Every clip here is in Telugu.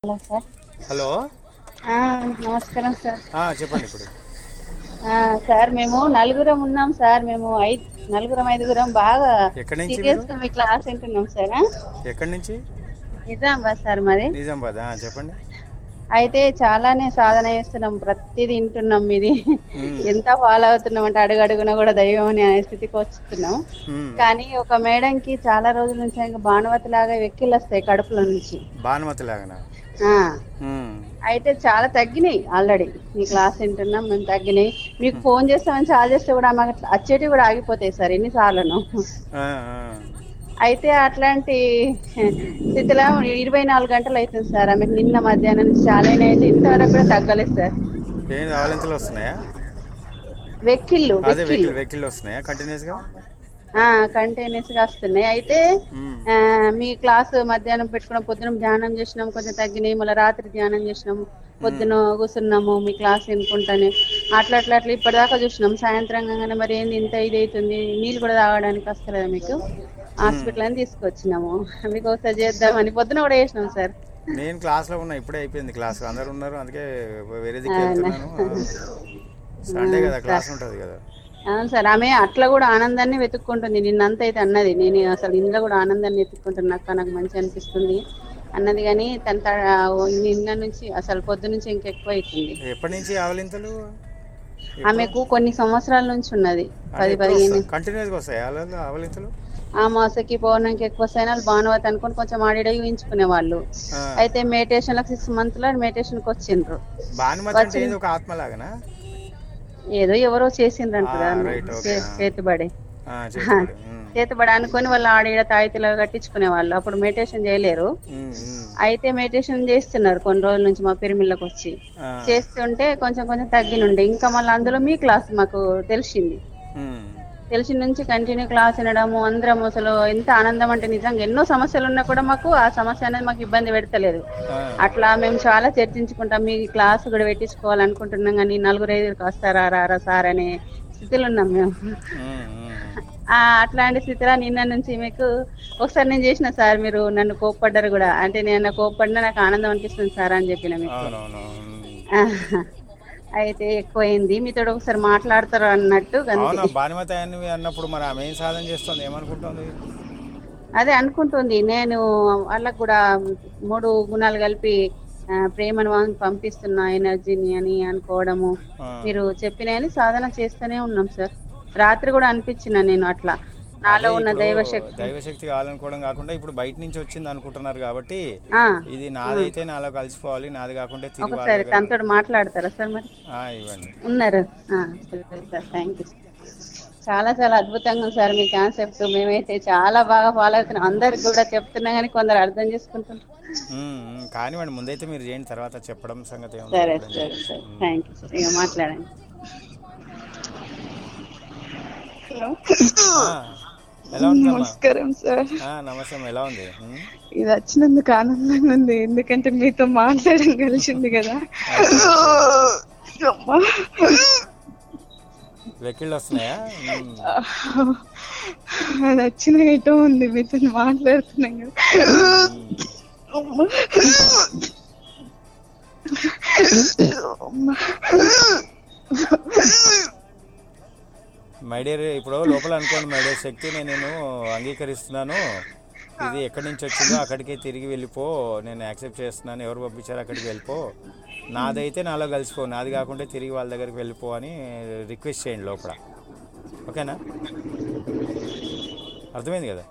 హలో సార్ హలో ఆ, నమస్కారం సార్ ఆ, చెప్పండి ఇప్పుడు ఆ, సార్ మేము నలుగురం ఉన్నాం సార్ మేము ఐదు నలుగురం ఐదుగురం బాగా ఎక్కడి నుంచి సీరియస్ గా మీ క్లాస్ వింటున్నాం సార్ ఆ? ఎక్కడి నుంచి నిజామాబాద్ సార్ మరి నిజామాబాద్ ఆ, చెప్పండి అయితే చాలానే సాధన చేస్తున్నాం ప్రతిదీ వింటున్నాం మీది మ్మ్. ఎంత ఫాలో అవుతున్నాం అంటే అడుగడుగున కూడా దైవం అని అనే స్థితికి వస్తున్నాం మ్మ్. కానీ ఒక మేడంకి చాలా రోజుల నుంచి ఇంకా భానువతి లాగా వెక్కిళ్ళు వస్తాయి కడుపులో నుంచి భానుమతి లాగనా ఆ మ్మ్. అయితే చాలా తగ్గినాయి ఆల్రెడీ మీ క్లాస్ వింటున్నాం మేము తగ్గినాయి మీకు ఫోన్ చేస్తామని చాలా చేస్తే కూడా మాకు అట్లా వచ్చేటివి కూడా ఆగిపోతాయి సార్ ఎన్నిసార్లు ఆ, ఆ. అయితే అట్లాంటి స్థితిలో ఇరవై నాలుగు గంటలు అవుతుంది సార్ ఆమెకు నిన్న మధ్యాహ్నం నుంచి చాలా అయితే ఇంతవరకు కూడా తగ్గలేదు సార్ ఏంటి అవలింతలు వస్తున్నాయా వెక్కిళ్ళు అదే వెక్కిళ్ళు వెహికల్ వెహికల్ వస్తున్నాయా కంటిన్యూస్ గా కంటిన్యూస్ గా వస్తున్నాయి అయితే మ్మ్. ఆ, మీ క్లాస్ మధ్యాహ్నం పెట్టుకున్నాం పొద్దున ధ్యానం చేసినాం కొంచెం తగ్గినాయి మళ్ళీ రాత్రి ధ్యానం చేసినాం పొద్దున కూర్చున్నాము మీ క్లాస్ వినుకుంటానే అట్లా అట్లా అట్లా ఇప్పటిదాకా చూసినాం సాయంత్రం కాగానే మరి ఏంది ఇంత ఇది అవుతుంది నీళ్ళు కూడా తాగడానికి వస్తలేదా మీకు హాస్పిటల్ అని తీసుకొచ్చినాము మీకు ఒకసారి చేద్దామని పొద్దున కూడా చేసినాం సార్ నేను క్లాస్ లో ఉన్నా ఇప్పుడే అయిపోయింది క్లాస్ అందరు ఉన్నారు అందుకే వేరే దిక్కు వెళ్తున్నాను సండే కదా క్లాస్ ఉంటది కదా అవును సార్ ఆమె అట్లా కూడా ఆనందాన్ని వెతుక్కుంటుంది నిన్నంత అయితే అన్నది నేను అసలు ఇందులో కూడా ఆనందాన్ని వెతుక్కుంటున్నా అక్క నాకు మంచి అనిపిస్తుంది అన్నది కానీ తన త- నిన్న నుంచి అసలు పొద్దు నుంచి ఇంకెక్కువ అవుతుంది ఎప్పటి నుంచి అవలింతలు ఆమెకు కొన్ని సంవత్సరాల నుంచి ఉన్నది పది పదిహేను కంటిన్యూస్ గా వస్తాయి అలా అవలింతలు ఆ మాసకి పౌర్ణమికి ఎక్కువ సైనాలు భానువతి అనుకుని కొంచెం ఆడిడ ఊహించుకునే వాళ్ళు ఆ. అయితే మెడిటేషన్ లో సిక్స్ మంత్ లో మెడిటేషన్ కి వచ్చిండ్రు భానుమతి అంటే ఏదో ఒక ఆత్మ లాగనా ఏదో ఎవరో చేసిండ్రంట ఆ, దాన్ని. right, okay, చే- ఆ. చేతిబడి ఆ, చేసుకోండి. మ్మ్. చేతిబడి అనుకొని వాళ్ళు ఆడిడ తాయితీలో కట్టించుకునే వాళ్ళు అప్పుడు మెడిటేషన్ చేయలేరు మ్మ్, మ్మ్. అయితే మెడిటేషన్ చేస్తున్నారు కొన్ని రోజుల నుంచి మా పిరిమిళ్ళకి వచ్చి ఆ. చేస్తుంటే కొంచెం కొంచెం తగ్గినుండే ఇంకా మళ్ళీ అందులో మీ క్లాస్ మాకు తెలిసింది మ్మ్. తెలిసిన నుంచి కంటిన్యూ క్లాస్ వినడము అందరం అసలు ఎంత ఆనందం అంటే నిజంగా ఎన్నో సమస్యలు ఉన్నా కూడా మాకు ఆ సమస్య అనేది మాకు ఇబ్బంది పెడతలేదు ఆ. అట్లా మేము చాలా చర్చించుకుంటాం మీ క్లాస్ కూడా పెట్టించుకోవాలనుకుంటున్నాం కానీ నలుగురు ఐదుగురికి వస్తారా రారా సార్ అనే స్థితిలో ఉన్నాం మేము మ్మ్, మ్మ్. ఆ, అట్లాంటి స్థితిలో నిన్న నుంచి మీకు ఒకసారి నేను చేసిన సార్ మీరు నన్ను కోప్పడ్డారు కూడా అంటే నేను కోప్పడినా నాకు ఆనందం అనిపిస్తుంది సార్ అని చెప్పిన మీకు అవునవును మ్మ్. ఆ, అయితే ఎక్కువైంది మీతో ఒకసారి మాట్లాడతారు అన్నట్టు అంతే. అవునా భానుమతి అని అన్నప్పుడు మరి ఆమె ఏం సాధన చేస్తుంది ఏమనుకుంటుంది అదే అనుకుంటుంది నేను వాళ్ళకు కూడా మూడు గుణాలు కలిపి ఆ, ప్రేమను వాంగ్ పంపిస్తున్నా ఎనర్జీని అని అనుకోవడము ఆ. మీరు చెప్పినని సాధన చేస్తూనే ఉన్నాం సార్ రాత్రి కూడా అనిపించిన నేను అట్లా నాలో అదే ఉన్న ఇప్పుడు దైవశక్తి దైవశక్తి కావాలనుకోవడం కాకుండా ఇప్పుడు బయట నుంచి వచ్చింది అనుకుంటున్నారు కాబట్టి ఆ, ఇది నాదైతే నాలో కలిసిపోవాలి నాది కాకుండా తిరిగి వాళ్ళ ఒకసారి దగ్గర- తనతో మాట్లాడతారా సార్ మరి ఆ, ఇవ్వండి ఉన్నారు ఆ, సరే సార్ థ్యాంక్ యూ చాలా చాలా అద్భుతంగా ఉంది సార్ మీ కాన్సెప్ట్ మేమైతే చాలా బాగా ఫాలో అవుతున్నాం అందరికి కూడా చెప్తున్నా కానీ కొందరు అర్థం చేసుకుంటున్నారు మ్మ్, మ్మ్. కానివ్వండి ముందైతే మీరు చేయండి తర్వాత చెప్పడం సంగతి ఏముంది సరే చెప్పండి. సరే సరే థ్యాంక్ యూ సార్ ఇక మాట్లాడండి ఆ, ఎలా ఉందమ్మా నమస్కారం సార్ ఆ, నమస్తే అమ్మా, ఎలా ఉంది మ్మ్? ఇది వచ్చినందుకు ఆనందంగా ఉంది ఎందుకంటే మీతో మాట్లాడడం కలిసింది కదా అమ్మా. వెకిళ్ళు వస్తున్నాయా మ్మ్. అది వచ్చిన ఏటో ఉంది మీతో మాట్లాడుతున్నాం కదా అమ్మా. అమ్మా. మై డియర్ ఇప్పుడు లోపల అనుకోండి మై డియర్ శక్తిని నేను అంగీకరిస్తున్నాను ఇది ఎక్కడి నుంచి వచ్చిందో అక్కడికే తిరిగి వెళ్ళిపో నేను యాక్సెప్ట్ చేస్తున్నాను ఎవరు పంపించారో అక్కడికి వెళ్ళిపో నాదైతే నాలో కలిసిపో నాది కాకుండా తిరిగి వాళ్ళ దగ్గరికి వెళ్ళిపో అని రిక్వెస్ట్ చేయండి లోపల ఓకేనా అర్థమైంది కదా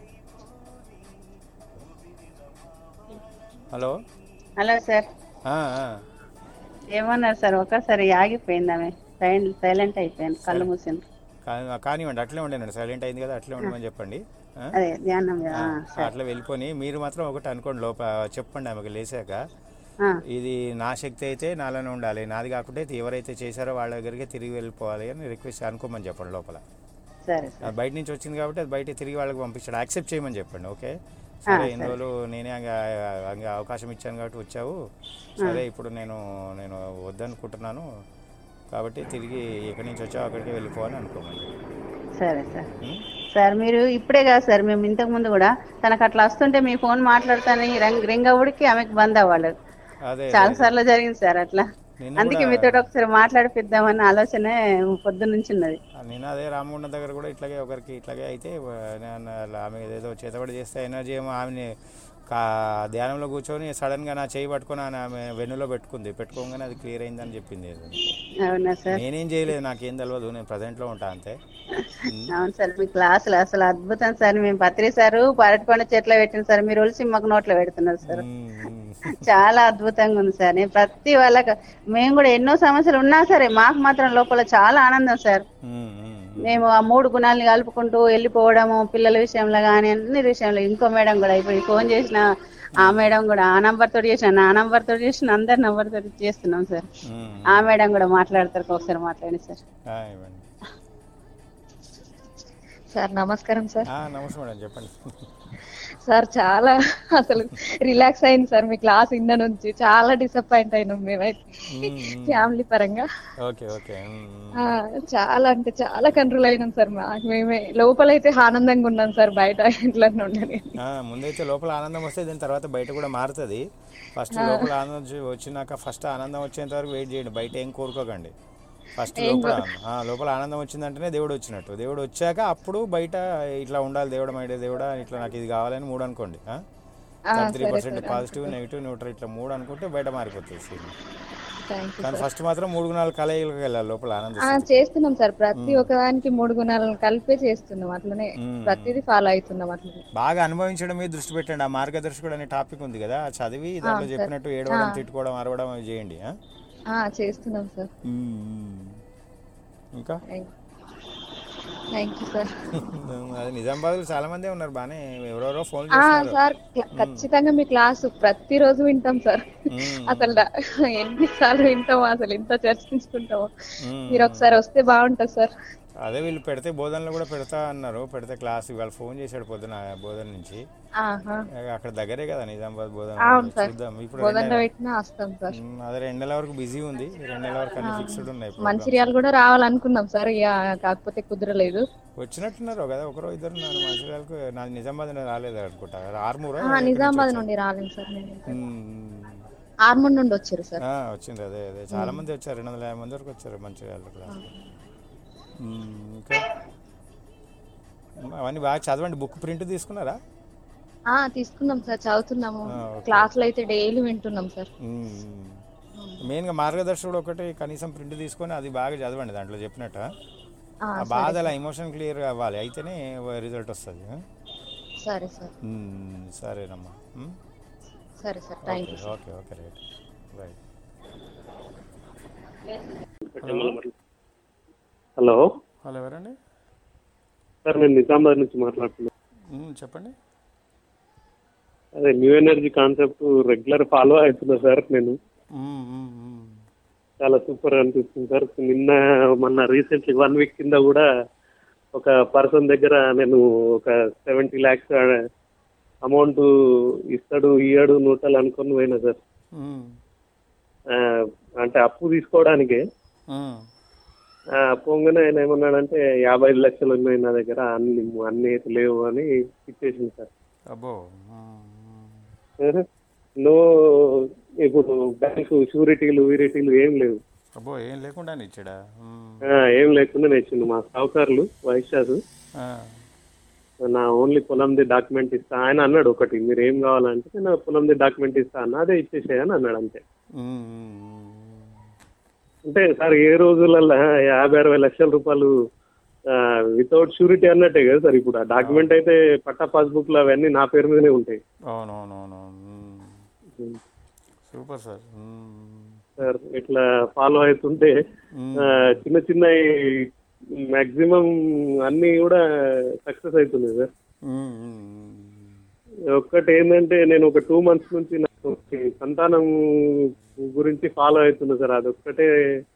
హలో హలో సార్ ఆ, ఆ. ఏమన్నారు సార్ ఒకసారి ఆగిపోయింది ఆమె సైలెంట్ సైలెంట్ అయిపోయాను కళ్ళు మూసింది కా- కానివ్వండి అట్లే ఉండండి సైలెంట్ అయింది కదా అట్లే ఉండమని చెప్పండి ఆ? అదే ధ్యానం ఆ, సరే అట్లా వెళ్ళిపోని మీరు మాత్రం ఒకటి అనుకోండి లోప చెప్పండి ఆమెకు లేసాక ఆ, ఇది నా శక్తి అయితే నాలోనే ఉండాలి నాది కాకుండా అయితే ఎవరైతే చేశారో వాళ్ళ దగ్గరికి తిరిగి వెళ్ళిపోవాలి అని రిక్వెస్ట్ అనుకోమని చెప్పండి లోపల సరే సార్ అది బయట నుంచి వచ్చింది కాబట్టి అది బయట తిరిగి వాళ్ళకి పంపించాడు యాక్సెప్ట్ చేయమని చెప్పండి ఓకే సరే ఇన్ని రోజులు నేనే అంగ- అంగ అవకాశం ఇచ్చాను కాబట్టి వచ్చావు సరే ఇప్పుడు నేను నేను వద్దనుకుంటున్నాను కాబట్టి తిరిగి ఎక్కడి నుంచి వచ్చావు అక్కడికి వెళ్ళిపోవాలని అనుకోమని సరే సార్ ఉం? సార్ మీరు ఇప్పుడే కాదు సార్ మేము ఇంతకు ముందు కూడా తనకు అట్లా వస్తుంటే మీ ఫోన్ మాట్లాడుతానని రింగ్ రింగ్ అవ్వడికి ఆమెకు బంద్ అవ్వాలి అదే చాలా సార్లు జరిగింది సార్ అట్లా నిన్న అందుకే కూడా- మీతో ఒకసారి మాట్లాడిపిద్దామన్న ఆలోచన పొద్దు నుంచి ఉన్నది నేను అదే రామగుండం దగ్గర కూడా ఇట్లాగే ఒకరికి ఇట్లాగే అయితే ఆ, నేను అలా ఆమె ఏదో చేతబడి చేస్తే ఎనర్జీ ఏమో ఆమెని కా ధ్యానంలో కూర్చొని సడన్గా నా చేయి పట్టుకొని ఆమె ఆమె వెన్నులో పెట్టుకుంది పెట్టుకోగానే అది క్లియర్ అయిందని చెప్పింది ఏదో. అవునా సార్ నేనేం చేయలేదు నాకేం తెలియదు నేను ప్రజెంట్లో ఉంటా అంతే అవును సార్ మీ క్లాసులు అసలు అద్భుతం సార్ మేము పత్రి సార్ పరటికొండ చెట్లో పెట్టిన సార్ మీరు ఒలిసి మాకు నోట్లో పెడుతున్నారు సార్ ఉమ్, ఉమ్. చాలా అద్భుతంగా ఉంది సార్ నేను ప్రతి వాళ్ళకి మేము కూడా ఎన్నో సమస్యలు ఉన్నా సరే మాకు మాత్రం లోపల చాలా ఆనందం సార్ ఉమ్, ఉమ్, మేము ఆ మూడు గుణాలని కలుపుకుంటూ వెళ్ళిపోవడము పిల్లల విషయంలో కానీ అన్ని విషయంలో ఇంకో మేడం కూడా ఇప్పుడు ఫోన్ చేసిన ఆ మేడం కూడా ఆ నంబర్ తోటి చేసిన నా నంబర్ తోటి చేసిన అందరి నంబర్ తోటి చేస్తున్నాం సార్ ఉమ్. ఆ మేడం కూడా మాట్లాడతారు ఒకసారి మాట్లాడి సార్ ఆ, ఇవ్వండి సార్ నమస్కారం సార్ ఆ, నమస్తే మేడం చెప్పండి సార్ చాలా అసలు రిలాక్స్ అయింది సార్ మీ క్లాస్ ఇన్న నుంచి చాలా డిసప్పాయింట్ అయినాం మేమైతే ఉమ్, ఉమ్. ఫ్యామిలీ పరంగా ఓకే ఓకే ఉమ్, ఉమ్. ఆ, చాలా అంటే చాలా కంట్రోల్ అయినాం సార్ మాకు మేమే లోపలైతే ఆనందంగా ఉన్నాం సార్ బయట ఇంట్లో ఉండని ఆ, ముందైతే లోపల ఆనందం వస్తే దీని తర్వాత బయట కూడా మారుతుంది ఫస్ట్ లోపల ఆనందం వచ్చి- వచ్చినాక ఫస్ట్ ఆనందం వచ్చేంత వరకు వెయిట్ చేయండి బయట ఏం కోరుకోకండి ఫస్ట్ లోపల ఆ, లోపల ఆనందం వచ్చిందంటేనే దేవుడు వచ్చినట్టు దేవుడు వచ్చాక అప్పుడు బయట ఇట్లా ఉండాలి దేవుడు మైడే దేవుడా ఇట్లా నాకు ఇది కావాలని మూడు అనుకోండి three percent positive negative neutral ఇట్లా మూడు అనుకుంటే బయట మారిపోతుంది scene. థ్యాంక్ యూ కానీ ఫస్ట్ మాత్రం మూడు గుణాలు కలయికలకు వెళ్ళాలి లోపల ఆనందం ఆ చేస్తున్నాం సార్ ప్రతి ఒక్కదానికి మూడు గుణాలను కలిపే చేస్తున్నాం అట్లనే మ్మ్. ప్రతిదీ ఫాలో అవుతున్నాం అట్లనే బాగా అనుభవించడం మీద దృష్టి పెట్టండి ఆ మార్గదర్శకుడు అనే టాపిక్ ఉంది కదా అది చదివి దాంట్లో చెప్పినట్టు ఏడవడం తిట్టుకోవడం అరవడం అవి చేయండి ఆ? ఆ చేస్తున్నాం సార్ ఇంకా థ్యాంక్ యూ సార్ అది నిజామాబాద్లో చాలా మందే ఉన్నారు బాగానే ఎవరెవరో ఫోన్ ఆ చేస్తున్నారు సార్ క్ల- ఖచ్చితంగా మీ క్లాసు ప్రతిరోజు వింటాం సార్ మ్మ్. అసలు దా- ఎన్నిసార్లు వింటామో అసలు ఎంత చర్చించుకుంటామో మ్మ్. మీరు ఒకసారి వస్తే బాగుంటుంది సార్ అదే వీళ్ళు పెడితే బోధనలో కూడా పెడతా అన్నారు పెడితే క్లాస్ ఇవాళ ఫోన్ చేశాడు పొద్దున బోధన నుంచి ఆహా అక్కడ దగ్గరే కదా నిజామాబాద్ బోధన అవును సార్ చూద్దాం ఇప్పుడు బోధన రెండు పెట్టినా వస్తాం సార్ మ్, అదే రెండు నెలల వరకు బిజీ ఉంది రెండు నెలల వరకు అన్ని ఫిక్స్డ్ ఉన్నాయి programs. మంచిర్యాల కూడా రావాలనుకున్నాం సార్ ఇక కాకపోతే కుదరలేదు వచ్చినట్టున్నారు కదా ఒకరో ఇద్దరు నన్ను మంచిర్యాలకు నాది నిజామాబాద్ నుంచి రాలేదు అనుకుంటా ఆర్మూరా ఆ, నిజామాబాద్ నుండి రాలేదు సార్ నేను మ్, ఆర్మూర్ నుండి వచ్చారు సార్ ఆ, వచ్చింది అదే అదే చాలా మంది వచ్చారు రెండు వందల యాభై మంది వరకు వచ్చారు మంచిర్యాల క్లాస్ ఇంకా అవన్నీ బాగా చదవండి బుక్ ప్రింట్ తీసుకున్నారా ఆ తీసుకున్నాం సార్ చదువుతున్నాము ఆ, ఓకే. క్లాసులు అయితే డైలీ వింటున్నాం సార్ మెయిన్గా మార్గదర్శకుడు ఒకటి కనీసం ప్రింట్ తీసుకొని అది బాగా చదవండి దాంట్లో చెప్పినట్టు ఆ, ఆ బాధ అలా ఎమోషన్ క్లియర్ అవ్వాలి అయితేనే రిజల్ట్ వస్తుంది సరే సార్ మ్, సరేనమ్మా మ్? సరే sir thank you okay okay right right hello hello ఎవరండి సార్ నేను నిజామాబాద్ నుంచి మాట్లాడుతున్నాను మ్, చెప్పండి అదే new energy concept regular follow అవుతున్నా సార్ నేను మ్, మ్, మ్. చాలా సూపర్ అనిపిస్తుంది సార్ నిన్న మొన్న రీసెంట్లీ వన్ వీక్ కింద కూడా ఒక పర్సన్ దగ్గర నేను ఒక సెవెంటీ ల్యాక్స్ అమౌంట్ ఇస్తాడు ఇయ్యాడు నూటలు అనుకొని పోయినా సార్ మ్, ఆ, అంటే అప్పు తీసుకోవడానికే మ్. ఆ, పోగానే ఆయన ఏమన్నాడంటే యాభై ఐదు లక్షలు ఉన్నాయి నా దగ్గర అన్ని అన్ని అయితే లేవు అని ఇచ్చేసింది సార్ అబ్బో మ్, మ్. నో ఇప్పుడు బ్యాంకు షూరిటీలు వీరిటీలు ఏం లేవు అబ్బో ఏం లేకుండా ఇచ్చాడా మ్, ఆ, ఏం లేకుండా నేర్చిండు మా సావుకారులు వైశ్యాసు ఆ, నా ఓన్లీ పొలంది డాక్యుమెంట్ ఇస్తా ఆయన అన్నాడు ఒకటి మీరు ఏం కావాలంటే నేను పొలంది డాక్యుమెంట్ ఇస్తా అన్న అదే ఇచ్చేసేయని అన్నాడు అంతే మ్, మ్, మ్. అంటే సార్ ఏ రోజులలో యాభై అరవై లక్షల రూపాయలు వితౌట్ షూరిటీ అన్నట్టే కదా సార్ ఇప్పుడు ఆ డాక్యుమెంట్ అయితే పట్టా పాస్బుక్లు అవన్నీ నా పేరు మీదనే ఉంటాయి అవునవునవును మ్. సూపర్ సార్ మ్, సార్ ఇట్లా ఫాలో అవుతుంటే మ్. ఆ, చిన్న చిన్న మాక్సిమం అన్ని కూడా సక్సెస్ అవుతున్నాయి సార్ మ్, మ్, మ్. ఒక్కటి ఏంటంటే నేను ఒక టూ మంత్స్ నుంచి నాకు ఈ సంతానం గురించి ఫాలో అవుతున్నా సార్ అదొక్కటే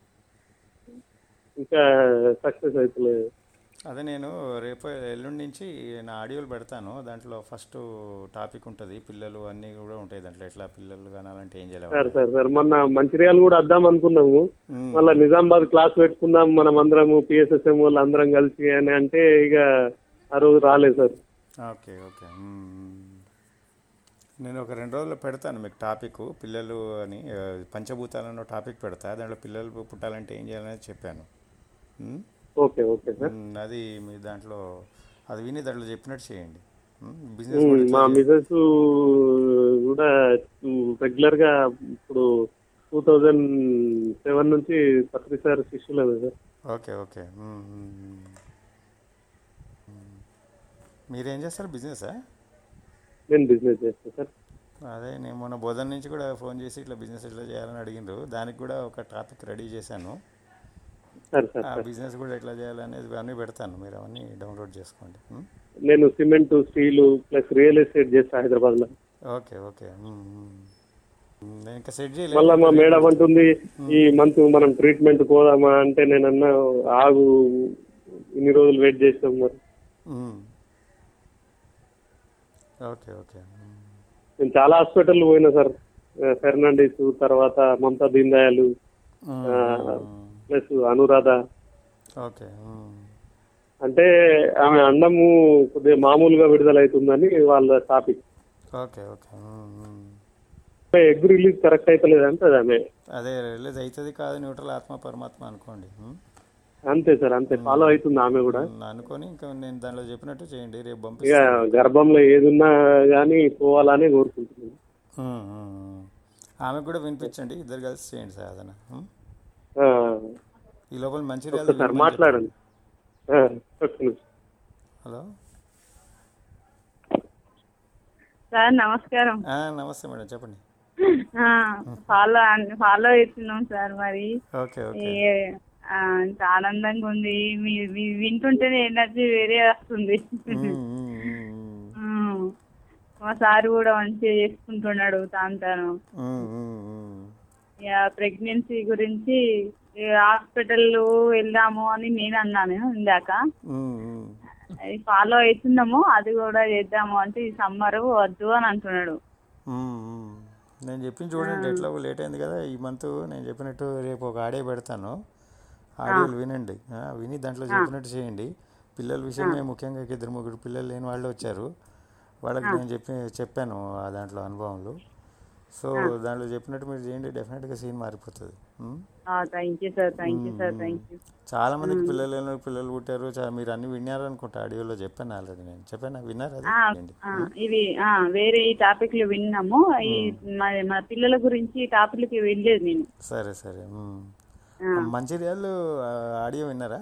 ఇంకా సక్సెస్ అవుతలేదు అదే నేను రేపు ఎల్లుండి నుంచి నా ఆడియోలు పెడతాను దాంట్లో ఫస్ట్ టాపిక్ ఉంటుంది పిల్లలు అన్నీ కూడా ఉంటాయి దాంట్లో ఎట్లా పిల్లలు కనాలంటే ఏం చేయాలి సార్ సార్ సార్ మొన్న మంచిర్యాల కూడా వద్దాం అనుకున్నాము మ్. మళ్ళీ నిజామాబాద్ క్లాస్ పెట్టుకుందాం మనం అందరము పిఎస్ఎస్ఎం వాళ్ళు అందరం కలిసి అని అంటే ఇక ఆ రోజు రాలేదు సార్ ఓకే ఓకే మ్మ్. నేను ఒక రెండు రోజుల్లో పెడతాను మీకు టాపిక్ పిల్లలు అని ఆ, పంచభూతాలను టాపిక్ పెడతా దాంట్లో పిల్లలు పుట్టాలంటే ఏం చేయాలనేది చెప్పాను um? Okay okay sir um, అది మీ దాంట్లో అది విని దాంట్లో చెప్పినట్టు చేయండి ఉమ్, బిజినెస్ కూడా ఉమ్, ఎట్లా మా చేయాలి? మిసెస్ కూడా రెగ్యులర్ గా ఇప్పుడు టూ థౌజండ్ సెవెన్ నుంచి పత్రిసారి శిష్యులు సార్ ఓకే ఓకే ఉమ్, ఉమ్, ఉమ్. ఉమ్. మీరేం చేస్తారు బిజినెసా నేను బిజినెస్ చేస్తాను సార్ అదే నేను మొన్న బోధన నుంచి కూడా ఫోన్ చేసి ఇట్లా బిజినెస్ ఎట్లా చేయాలని అడిగిండ్రు దానికి కూడా ఒక టాపిక్ రెడీ చేశాను సార్ సార్ ఆ సార్ బిజినెస్ కూడా ఎట్లా చేయాలనేది అన్నీ పెడతాను మీరు అవన్నీ డౌన్లోడ్ చేసుకోండి ఉమ్? నేను cement steel plus real estate చేస్తా హైదరాబాద్ లో ఓకే ఓకే ఉమ్, ఉమ్. ఉమ్, నేను ఇంకా సెట్ మళ్ళా మా చేయలేదు మేడం అంటుంది ఈ మంత్ మనం ట్రీట్మెంట్ పోదామా అంటే నేను అన్నా ఆగు ఇన్ని రోజులు వెయిట్ చేసినాం మరి ఉమ్. ఓకే ఓకే ఉమ్. నేను చాలా హాస్పిటల్ పోయినా సార్ ఫెర్నాండిస్ తర్వాత మమతా దీన్ దయాలు um, um. Plus Anuradha okay um. అంటే ఆమె అండము కొద్దిగా మామూలుగా విడుదలవుతుందని వాళ్ళ టాపిక్ ఓకే ఓకే ఉమ్, ఉమ్. ఎగ్ రిలీజ్ కరెక్ట్ అవుతలేదు అంటది ఆమె అదే రిలీజ్ అవుతుంది కాదు న్యూట్రల్ ఆత్మ పరమాత్మ అనుకోండి ఉమ్? అంతే సార్ అంతే ఫాలో అవుతుంది ఆమె కూడా ఉమ్, అనుకొని ఇంకా నేను దాంట్లో చెప్పినట్టు చేయండి రేపు ఇక పంపిస్తాను గర్భంలో ఏదున్నా కానీ పోవాలని కోరుకుంటున్నాను ఉమ్, ఉమ్, ఉమ్. ఆమెకు కూడా వినిపించండి ఇద్దరు కలిసి చేయండి సాధన ఉమ్? ఆ, ఈ లోపల మంచి ఒక్కసారి మాట్లాడండి ఆ, ఒక్క నిమిషం. హలో సార్ నమస్కారం ఆ, నమస్తే మేడం చెప్పండి ఫాలో ఫాలో అవుతున్నాం సార్ మరి ఓకే ఓకే ఈ, ఆ, ఇంత ఆనందంగా ఉంది మీ మీ- వింటుంటేనే ఎనర్జీ వేరే వస్తుంది ఉమ్, ఉమ్, ఉమ్, ఉమ్. మా సార్ కూడా మంచిగా చేసుకుంటున్నాడు తాను తాను ఉమ్, ఉమ్, ఉమ్. ఇక ప్రెగ్నెన్సీ గురించి హాస్పిటల్ వెళ్దాము అని నేను అన్నాను ఇందాక ఉమ్, ఉమ్. అది ఫాలో అవుతున్నాము అది కూడా చేద్దాము అంటే ఈ సమ్మర్ వద్దు అని అంటున్నాడు మ్మ్, మ్మ్. నేను చెప్పింది చూడండి ఎట్లా లేట్ అయింది కదా ఈ మంత్ నేను చెప్పినట్టు రేపు ఒక ఆడియో పెడతాను ఆడియోలు వినండి ఆ, విని దాంట్లో చెప్పినట్టు చేయండి పిల్లల విషయమే ముఖ్యంగా ఇద్దరు ముగ్గురు పిల్లలు లేని వాళ్ళు వచ్చారు వాళ్ళకి నేను చెప్పి చెప్పాను ఆ దాంట్లో అనుభవాలు సో దాంట్లో చెప్పినట్టు మీరు చేయండి డెఫినెట్గా సీన్ మారిపోతుంది hmm? Thank you sir thank you sir thank you చాలా మందికి పిల్లలు లేని వాళ్ళకి పిల్లలు పుట్టారు చా- మీరు అన్ని విన్నారు అనుకుంటా ఆడియోలో చెప్పాను ఆల్రెడీ నేను చెప్పాను విన్నారు అది ఏంటి? ఆ, ఇవి ఆ, వేరే ఈ టాపిక్లు విన్నాము ఈ మన మన పిల్లల గురించి ఈ టాపిక్లకి వెళ్ళలేదు నేను సరే సరే మ్మ్. ఆ. మంచిర్యాలు ఆ, ఆడియో విన్నారా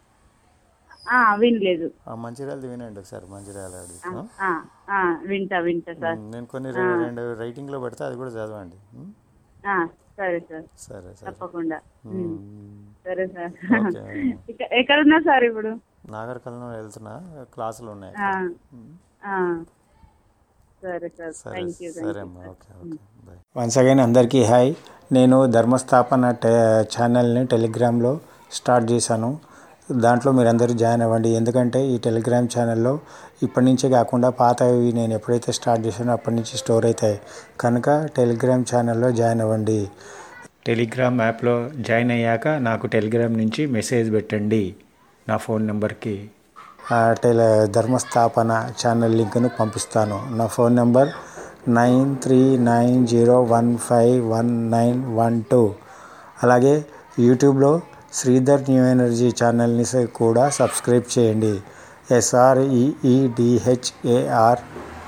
ఆ, వినలేదు ఆ మంచిర్యాలది వినండి ఒకసారి మంచిర్యాల ఆడియో ఆ? ఆ, ఆ, వింటా వింటా సార్ మ్మ్. నేను కొన్ని రె- రెండు రైటింగ్లో పెడితే అది కూడా చదవండి మ్మ్? ఆ, సరే సార్ సరే సరే తప్పకుండా మ్మ్. సరే సార్ ఓకే ఇక- ఎక్కడున్నా సార్ ఇప్పుడు నాగర్ కల్నం వెళ్తున్నా క్లాసులు ఉన్నాయి ఆ, మ్మ్. ఆ. సరే సార్ సరే థ్యాంక్ యూ సరే అమ్మా okay okay bye once again అందరికీ హాయ్ నేను ధర్మస్థాపన టె ఛానల్ని టెలిగ్రామ్లో స్టార్ట్ చేశాను దాంట్లో మీరందరూ జాయిన్ అవ్వండి ఎందుకంటే ఈ టెలిగ్రామ్ ఛానల్లో ఇప్పటి నుంచే కాకుండా పాతవి నేను ఎప్పుడైతే స్టార్ట్ చేశానో అప్పటి నుంచి స్టోర్ అవుతాయి కనుక టెలిగ్రామ్ ఛానల్లో జాయిన్ అవ్వండి టెలిగ్రామ్ యాప్లో జాయిన్ అయ్యాక నాకు టెలిగ్రామ్ నుంచి మెసేజ్ పెట్టండి నా ఫోన్ నెంబర్కి టెల ధర్మస్థాపన ఛానల్ లింక్ను పంపిస్తాను నా phone number nine three nine zero one five one nine one two అలాగే యూట్యూబ్లో శ్రీధర్ న్యూ ఎనర్జీ ఛానల్ని స- కూడా సబ్స్క్రైబ్ చేయండి ఎస్ఆర్ఈఈడిహెచ్ఏఆర్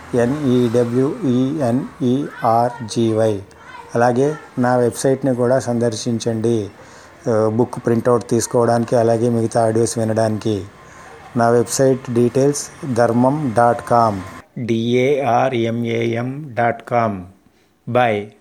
ఎన్ఈడబ్ల్యూఈఎన్ఈఆర్జీవై అలాగే నా వెబ్సైట్ని కూడా సందర్శించండి ఆ, బుక్ ప్రింట్అవుట్ తీసుకోవడానికి అలాగే మిగతా ఆడియోస్ వినడానికి నా website details Dharmam dot com D A R M A M dot com bye